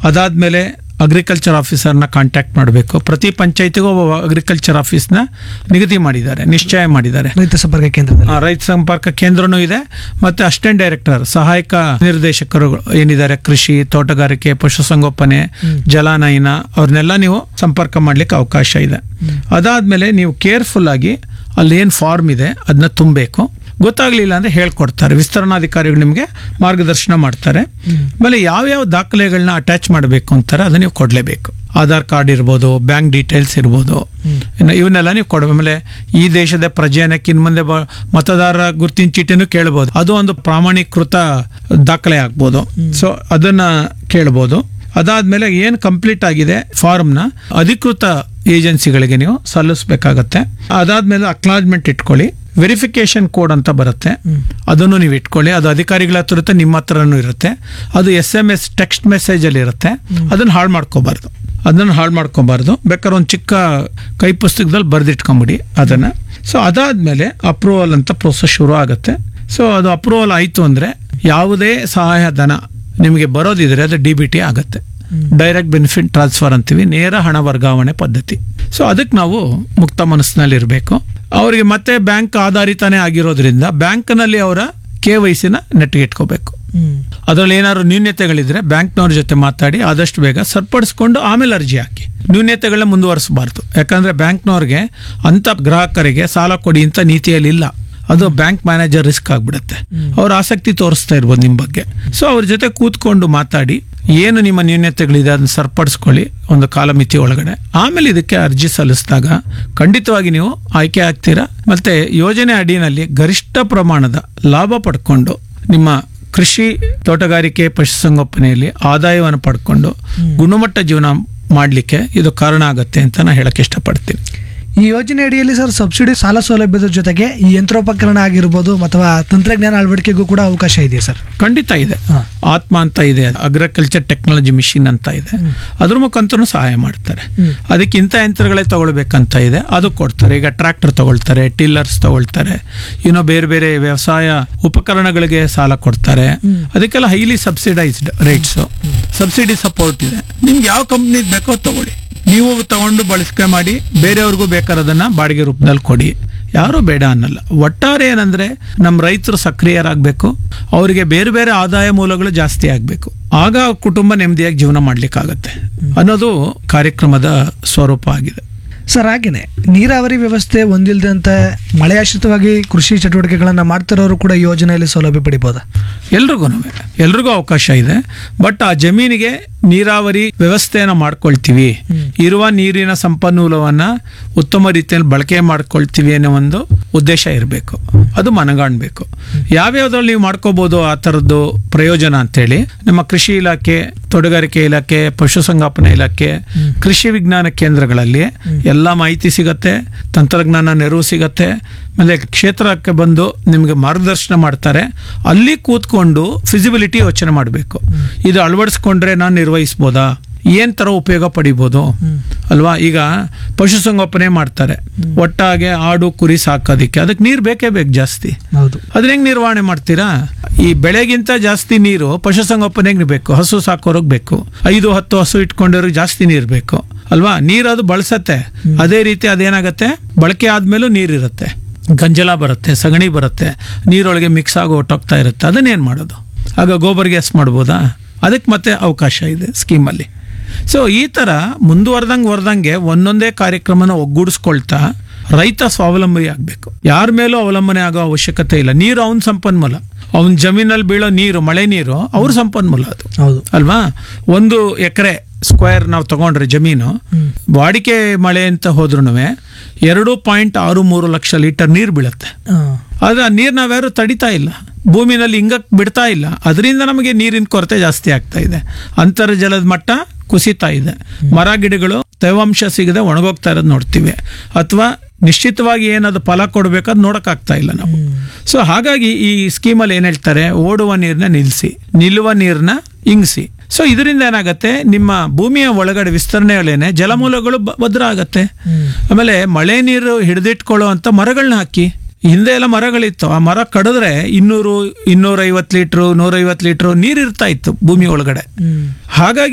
ಅದಾದ್ಮೇಲೆ agriculture ಆಫೀಸರ್ನ contact ಮಾಡಬೇಕು ಪ್ರತಿ ಪಂಚಾಯತಿಗೂ ಒಬ್ಬ ಅಗ್ರಿಕಲ್ಚರ್ ಆಫೀಸ್ನ ನಿಗದಿ ಮಾಡಿದ್ದಾರೆ ನಿಶ್ಚಯ ಮಾಡಿದ್ದಾರೆ ರೈತ ಸಂಪರ್ಕ ಕೇಂದ್ರದಲ್ಲಿ ಆ, ರೈತ ಸಂಪರ್ಕ ಕೇಂದ್ರನೂ ಇದೆ ಮತ್ತೆ ಅಸಿಸ್ಟೆಂಟ್ ಡೈರೆಕ್ಟರ್ ಸಹಾಯಕ ನಿರ್ದೇಶಕರು ಏನಿದ್ದಾರೆ ಕೃಷಿ ತೋಟಗಾರಿಕೆ ಪಶುಸಂಗೋಪನೆ ಜಲಾನಯನ ಅವ್ರನ್ನೆಲ್ಲ ನೀವು ಸಂಪರ್ಕ ಮಾಡ್ಲಿಕ್ಕೆ ಅವಕಾಶ ಇದೆ ಅದಾದ್ಮೇಲೆ ನೀವು ಕೇರ್ಫುಲ್ ಆಗಿ ಅಲ್ಲಿ ಏನು ಫಾರ್ಮ್ ಇದೆ ಅದನ್ನ ತುಂಬಬೇಕು ಗೊತ್ತಾಗ್ಲಿಲ್ಲ ಅಂದ್ರೆ ಹೇಳ್ಕೊಡ್ತಾರೆ ವಿಸ್ತರಣಾಧಿಕಾರಿಗಳು ನಿಮಗೆ ಮಾರ್ಗದರ್ಶನ ಮಾಡ್ತಾರೆ ಆಮೇಲೆ ಯಾವ್ಯಾವ ದಾಖಲೆಗಳನ್ನ ಅಟ್ಯಾಚ್ ಮಾಡಬೇಕು ಅಂತಾರೆ ಅದನ್ನ ನೀವು ಕೊಡಲೇಬೇಕು ಆಧಾರ್ ಕಾರ್ಡ್ ಇರ್ಬೋದು ಬ್ಯಾಂಕ್ ಡೀಟೇಲ್ಸ್ ಇರ್ಬೋದು ಇನ್ನು ಇವನ್ನೆಲ್ಲ ನೀವು ಕೊಡ ಆಮೇಲೆ ಈ ದೇಶದ ಪ್ರಜೆಯನ್ನಕ್ಕೆ ಇನ್ ಮುಂದೆ ಬ- ಮತದಾರರ ಗುರುತಿನ ಚೀಟಿನೂ ಕೇಳ್ಬೋದು ಅದು ಒಂದು ಪ್ರಾಮಾಣೀಕೃತ ದಾಖಲೆ ಆಗ್ಬೋದು ಸೊ ಅದನ್ನ ಕೇಳ್ಬೋದು ಅದಾದ್ಮೇಲೆ ಏನು ಕಂಪ್ಲೀಟ್ ಆಗಿದೆ ಫಾರ್ಮ್ನ ಅಧಿಕೃತ ಏಜೆನ್ಸಿಗಳಿಗೆ ನೀವು ಸಲ್ಲಿಸಬೇಕಾಗತ್ತೆ ಅದಾದ್ಮೇಲೆ ಅಕ್ನಾಜ್ಮೆಂಟ್ ಇಟ್ಕೊಳ್ಳಿ ವೆರಿಫಿಕೇಶನ್ ಕೋಡ್ ಅಂತ ಬರುತ್ತೆ ಅದನ್ನು ನೀವು ಇಟ್ಕೊಳ್ಳಿ ಅದು ಅಧಿಕಾರಿಗಳ ಹತ್ರ ಇರುತ್ತೆ ನಿಮ್ಮ ಹತ್ರನೂ ಇರುತ್ತೆ ಅದು S M S text message ಅಲ್ಲಿ ಇರುತ್ತೆ ಅದನ್ನ ಹಾಳು ಮಾಡ್ಕೋಬಾರ್ದು ಅದನ್ನ ಹಾಳು ಮಾಡ್ಕೋಬಾರ್ದು ಬೇಕಾದ್ರೆ ಒಂದು ಚಿಕ್ಕ ಕೈ ಪುಸ್ತಕದಲ್ಲಿ ಬರೆದಿಟ್ಕೊಂಬಿಡಿ ಅದನ್ನ ಸೊ ಅದಾದ್ಮೇಲೆ ಅಪ್ರೂವಲ್ ಅಂತ ಪ್ರೋಸೆಸ್ ಶುರು ಆಗುತ್ತೆ ಸೊ ಅದು ಅಪ್ರೂವಲ್ ಆಯಿತು ಅಂದ್ರೆ ಯಾವುದೇ ಸಹಾಯ ಧನ ನಿಮಗೆ ಬರೋದಿದ್ರೆ ಅದು ಡಿ ಬಿ ಟಿ ಆಗುತ್ತೆ ಡೈರೆಕ್ಟ್ ಬೆನಿಫಿಟ್ ಟ್ರಾನ್ಸ್ಫರ್ ಅಂತೀವಿ ನೇರ ಹಣ ವರ್ಗಾವಣೆ ಪದ್ಧತಿ ಸೊ ಅದಕ್ಕೆ ನಾವು ಮುಕ್ತ ಮನಸ್ಸಿನಲ್ಲಿ ಇರಬೇಕು ಅವರಿಗೆ ಮತ್ತೆ ಬ್ಯಾಂಕ್ ಆಧಾರಿತನೇ ಆಗಿರೋದ್ರಿಂದ ಬ್ಯಾಂಕ್ನಲ್ಲಿ ಅವರ ಕೆ ವೈ ಸಿನ ನೆಟ್ಟಿಗಿಟ್ಕೋಬೇಕು ಹ್ಮ್ ಅದರಲ್ಲಿ ಏನಾದ್ರು ನ್ಯೂನ್ಯತೆಗಳಿದ್ರೆ ಬ್ಯಾಂಕ್ನವ್ರ ಜೊತೆ ಮಾತಾಡಿ ಆದಷ್ಟು ಬೇಗ ಸರಿಪಡಿಸ್ಕೊಂಡು ಆಮೇಲೆ ಅರ್ಜಿ ಹಾಕಿ ನ್ಯೂನ್ಯತೆಗಳನ್ನ ಮುಂದುವರಿಸಬಾರ್ದು ಯಾಕಂದ್ರೆ ಬ್ಯಾಂಕ್ನವ್ರಿಗೆ ಅಂತ ಗ್ರಾಹಕರಿಗೆ ಸಾಲ ಕೊಡಿ ಅಂತ ನೀತಿಯಲ್ಲಿ ಇಲ್ಲ ಅದು ಬ್ಯಾಂಕ್ ಮ್ಯಾನೇಜರ್ ರಿಸ್ಕ್ ಆಗ್ಬಿಡುತ್ತೆ ಅವ್ರ ಆಸಕ್ತಿ ತೋರಿಸ್ತಾ ಇರ್ಬೋದು ನಿಮ್ಮ ಬಗ್ಗೆ ಸೊ ಅವ್ರ ಜೊತೆ ಕೂತ್ಕೊಂಡು ಮಾತಾಡಿ ಏನು ನಿಮ್ಮ ನ್ಯೂನ್ಯತೆಗಳಿದೆ ಅದನ್ನ ಸರಿಪಡಿಸ್ಕೊಳ್ಳಿ ಒಂದು ಕಾಲಮಿತಿ ಒಳಗಡೆ ಆಮೇಲೆ ಇದಕ್ಕೆ ಅರ್ಜಿ ಸಲ್ಲಿಸಿದಾಗ ಖಂಡಿತವಾಗಿ ನೀವು ಆಯ್ಕೆ ಆಗ್ತೀರಾ ಮತ್ತೆ ಯೋಜನೆ ಅಡಿನಲ್ಲಿ ಗರಿಷ್ಠ ಪ್ರಮಾಣದ ಲಾಭ ಪಡ್ಕೊಂಡು ನಿಮ್ಮ ಕೃಷಿ ತೋಟಗಾರಿಕೆ ಪಶುಸಂಗೋಪನೆಯಲ್ಲಿ ಆದಾಯವನ್ನು ಪಡ್ಕೊಂಡು ಗುಣಮಟ್ಟ ಜೀವನ ಮಾಡಲಿಕ್ಕೆ ಇದು ಕಾರಣ ಆಗುತ್ತೆ ಅಂತ ನಾನು ಹೇಳಕ್ಕೆ ಇಷ್ಟಪಡ್ತೀನಿ ಈ ಯೋಜನೆ ಅಡಿಯಲ್ಲಿ ಸರ್ ಸಬ್ಸಿಡಿ ಸಾಲ ಸೌಲಭ್ಯದ ಜೊತೆಗೆ ಈ ಯಂತ್ರೋಪಕರಣ ಆಗಿರ್ಬೋದು ಅಥವಾ ತಂತ್ರಜ್ಞಾನ ಅಳವಡಿಕೆಗೂ ಕೂಡ ಅವಕಾಶ ಇದೆಯಾ ಸರ್ ಖಂಡಿತ ಇದೆ ಹಾ. ಆತ್ಮ ಅಂತ ಇದೆ ಅಗ್ರಿಕಲ್ಚರ್ ಟೆಕ್ನಾಲಜಿ ಮಿಷಿನ್ ಅಂತ ಇದೆ ಅದ್ರ ಮುಖಾಂತರ ಸಹಾಯ ಮಾಡ್ತಾರೆ ಹ್ಮ್. ಅದಕ್ಕೆ ಇಂಥ ಯಂತ್ರಗಳೇ ತಗೊಳ್ಬೇಕಂತ ಇದೆ ಅದು ಕೊಡ್ತಾರೆ ಈಗ ಟ್ರ್ಯಾಕ್ಟರ್ ತಗೊಳ್ತಾರೆ ಟಿಲ್ಲರ್ಸ್ ತಗೊಳ್ತಾರೆ ಇನ್ನೂ ಬೇರೆ ಬೇರೆ ವ್ಯವಸಾಯ ಉಪಕರಣಗಳಿಗೆ ಸಾಲ ಕೊಡ್ತಾರೆ ಅದಕ್ಕೆಲ್ಲ highly subsidised rates subsidy support ಇದೆ ನಿಮ್ಗೆ ಯಾವ ಕಂಪ್ನಿ ಬೇಕೋ ಅದ್ ತಗೊಳ್ಳಿ ನೀವು ತಗೊಂಡು ಬಳಕೆ ಮಾಡಿ ಬೇರೆಯವ್ರಿಗೂ ಬೇಕಾರದನ್ನ ಬಾಡಿಗೆ ರೂಪದಲ್ಲಿ ಕೊಡಿ ಯಾರು ಬೇಡ ಅನ್ನಲ್ಲ ಒಟ್ಟಾರೆ ಏನಂದ್ರೆ ನಮ್ಮ ರೈತರು ಸಕ್ರಿಯರಾಗಬೇಕು ಅವರಿಗೆ ಬೇರೆ ಬೇರೆ ಆದಾಯ ಮೂಲಗಳು ಜಾಸ್ತಿ ಆಗಬೇಕು ಆಗ ಕುಟುಂಬ ನೆಮ್ಮದಿಯಾಗಿ ಜೀವನ ಮಾಡ್ಲಿಕ್ಕಾಗತ್ತೆ ಅನ್ನೋದು ಕಾರ್ಯಕ್ರಮದ ಸ್ವರೂಪ ಆಗಿದೆ ಸರ್ ಹಾಗೇನೆ ನೀರಾವರಿ ವ್ಯವಸ್ಥೆ ಹೊಂದಿಲ್ದಂತೆ ಮಳೆಯಾಶ್ರಿತವಾಗಿ ಕೃಷಿ ಚಟುವಟಿಕೆಗಳನ್ನ ಮಾಡ್ತಿರೋರು ಕೂಡ ಈ ಯೋಜನೆಯಲ್ಲಿ ಸೌಲಭ್ಯ ಪಡಿಬೋದಾ ಎಲ್ರಿಗೂ ಎಲ್ರಿಗೂ ಅವಕಾಶ ಇದೆ ಬಟ್ ಆ ಜಮೀನಿಗೆ ನೀರಾವರಿ ವ್ಯವಸ್ಥೆಯನ್ನ ಮಾಡ್ಕೊಳ್ತೀವಿ ಇರುವ ನೀರಿನ ಸಂಪನ್ಮೂಲವನ್ನ ಉತ್ತಮ ರೀತಿಯಲ್ಲಿ ಬಳಕೆ ಮಾಡ್ಕೊಳ್ತೀವಿ ಅನ್ನೋ ಒಂದು ಉದ್ದೇಶ ಇರಬೇಕು ಅದು ಮನಗಾಣ್ಬೇಕು ಯಾವ್ಯಾವ್ದ್ರಲ್ಲಿ ನೀವು ಮಾಡ್ಕೋಬಹುದು ಆ ಥರದ್ದು ಪ್ರಯೋಜನ ಅಂತೇಳಿ ನಮ್ಮ ಕೃಷಿ ಇಲಾಖೆ ತೋಟಗಾರಿಕೆ ಇಲಾಖೆ ಪಶುಸಂಗೋಪನಾ ಇಲಾಖೆ ಕೃಷಿ ವಿಜ್ಞಾನ ಕೇಂದ್ರಗಳಲ್ಲಿ ಎಲ್ಲ ಮಾಹಿತಿ ಸಿಗತ್ತೆ ತಂತ್ರಜ್ಞಾನ ನೆರವು ಸಿಗತ್ತೆ ಆಮೇಲೆ ಕ್ಷೇತ್ರಕ್ಕೆ ಬಂದು ನಿಮಗೆ ಮಾರ್ಗದರ್ಶನ ಮಾಡ್ತಾರೆ ಅಲ್ಲಿ ಕೂತ್ಕೊಂಡು ಫಿಸಿಬಿಲಿಟಿ ಯೋಚನೆ ಮಾಡಬೇಕು ಇದು ಅಳವಡಿಸ್ಕೊಂಡ್ರೆ ನಾನು ನಿರ್ವಹಿಸ್ಬೋದಾ ಏನ್ ತರ ಉಪಯೋಗ ಪಡಿಬೋದು ಅಲ್ವಾ ಈಗ ಪಶುಸಂಗೋಪನೆ ಮಾಡ್ತಾರೆ ಒಟ್ಟಾಗೆ ಆಡು ಕುರಿ ಸಾಕೋದಿಕ್ಕೆ ಅದಕ್ಕೆ ನೀರು ಬೇಕೇ ಬೇಕು ಜಾಸ್ತಿ ಹೌದು ಅದನ್ನ ಹೆಂಗ್ ನಿರ್ವಹಣೆ ಮಾಡ್ತೀರಾ ಈ ಬೆಳೆಗಿಂತ ಜಾಸ್ತಿ ನೀರು ಪಶುಸಂಗೋಪನೆಗೆ ಬೇಕು ಹಸು ಸಾಕೋರಿಗೆ ಬೇಕು ಐದು ಹತ್ತು ಹಸು ಇಟ್ಕೊಂಡಿರೋರಿಗೆ ಜಾಸ್ತಿ ನೀರು ಬೇಕು ಅಲ್ವಾ ನೀರು ಅದು ಬಳಸತ್ತೆ ಅದೇ ರೀತಿ ಅದೇನಾಗತ್ತೆ ಬಳಕೆ ಆದ್ಮೇಲೂ ನೀರಿರುತ್ತೆ ಗಂಜಲ ಬರುತ್ತೆ ಸಗಣಿ ಬರುತ್ತೆ ನೀರೊಳಗೆ ಮಿಕ್ಸ್ ಆಗಿ ಹೊಟ್ಟೋಗ್ತಾ ಇರುತ್ತೆ ಅದನ್ನೇನ್ ಮಾಡೋದು ಆಗ ಗೋಬರ್ ಗ್ಯಾಸ್ ಮಾಡ್ಬೋದಾ ಅದಕ್ಕೆ ಮತ್ತೆ ಅವಕಾಶ ಇದೆ ಸ್ಕೀಮಲ್ಲಿ ಸೊ ಈ ತರ ಮುಂದುವರೆದಂಗೆ ವರೆದಂಗೆ ಒಂದೊಂದೇ ಕಾರ್ಯಕ್ರಮನ ಒಗ್ಗೂಡಿಸ್ಕೊಳ್ತಾ ರೈತ ಸ್ವಾವಲಂಬಿ ಆಗಬೇಕು ಯಾರ ಮೇಲೂ ಅವಲಂಬನೆ ಆಗೋ ಅವಶ್ಯಕತೆ ಇಲ್ಲ ನೀರು ಅವನ ಸಂಪನ್ಮೂಲ ಅವನ ಜಮೀನಲ್ಲಿ ಬೀಳೋ ನೀರು ಮಳೆ ನೀರು ಅವ್ರ ಸಂಪನ್ಮೂಲ ಅದು ಹೌದು ಅಲ್ವಾ ಒಂದು ಎಕರೆ ಸ್ಕ್ವೇರ್ ನಾವು ತಗೊಂಡ್ರೆ ಜಮೀನು ವಾಡಿಕೆ ಮಳೆ ಅಂತ ಹೋದ್ರೂ ಎರಡು ಪಾಯಿಂಟ್ ಆರು ಮೂರು ಲಕ್ಷ ಲೀಟರ್ ನೀರು ಬೀಳುತ್ತೆ ಆ, ಆದ್ರೆ ಆ ನೀರ್ ನಾವ್ಯಾರು ತಡಿತಾ ಇಲ್ಲ ಭೂಮಿನಲ್ಲಿ ಹಿಂಗಕ್ ಬಿಡ್ತಾ ಇಲ್ಲ ಅದರಿಂದ ನಮಗೆ ನೀರಿನ ಕೊರತೆ ಜಾಸ್ತಿ ಆಗ್ತಾ ಇದೆ ಅಂತರ್ಜಲದ ಮಟ್ಟ ಕುಸಿತಾ ಇದೆ ಮರ ಗಿಡಗಳು ತೇವಾಂಶ ಸಿಗದೆ ಒಣಗೋಗ್ತಾ ಇರೋದು ನೋಡ್ತೀವಿ ಅಥವಾ ನಿಶ್ಚಿತವಾಗಿ ಏನದು ಫಲ ಕೊಡ್ಬೇಕಾದ್ ನೋಡಕ್ಕಾಗ್ತಾ ಇಲ್ಲ ನಾವು ಸೊ ಹಾಗಾಗಿ ಈ ಸ್ಕೀಮಲ್ಲಿ ಏನ್ ಹೇಳ್ತಾರೆ ಓಡುವ ನೀರನ್ನ ನಿಲ್ಲಿಸಿ ನಿಲ್ಲುವ ನೀರನ್ನ ಇಂಗಿಸಿ ಸೊ ಇದರಿಂದ ಏನಾಗತ್ತೆ ನಿಮ್ಮ ಭೂಮಿಯ ಒಳಗಡೆ ವಿಸ್ತರಣೆಗಳೇನೆ ಜಲಮೂಲಗಳು ಬ- ಭದ್ರ ಆಗತ್ತೆ ಆಮೇಲೆ ಮಳೆ ನೀರು ಹಿಡಿದಿಟ್ಕೊಳ್ಳೋ ಅಂತ ಮರಗಳನ್ನ ಹಾಕಿ ಹಿಂದೆ ಎಲ್ಲ ಮರಗಳಿತ್ತು ಆ ಮರ ಕಡಿದ್ರೆ ಇನ್ನೂರು ಇನ್ನೂರೈವತ್ತು ಲೀಟ್ರು ನೂರೈವತ್ತು ಲೀಟ್ರು ನೀರು ಇರ್ತಾ ಇತ್ತು ಭೂಮಿ ಒಳಗಡೆ ಹ್ಮ್ ಹಾಗಾಗಿ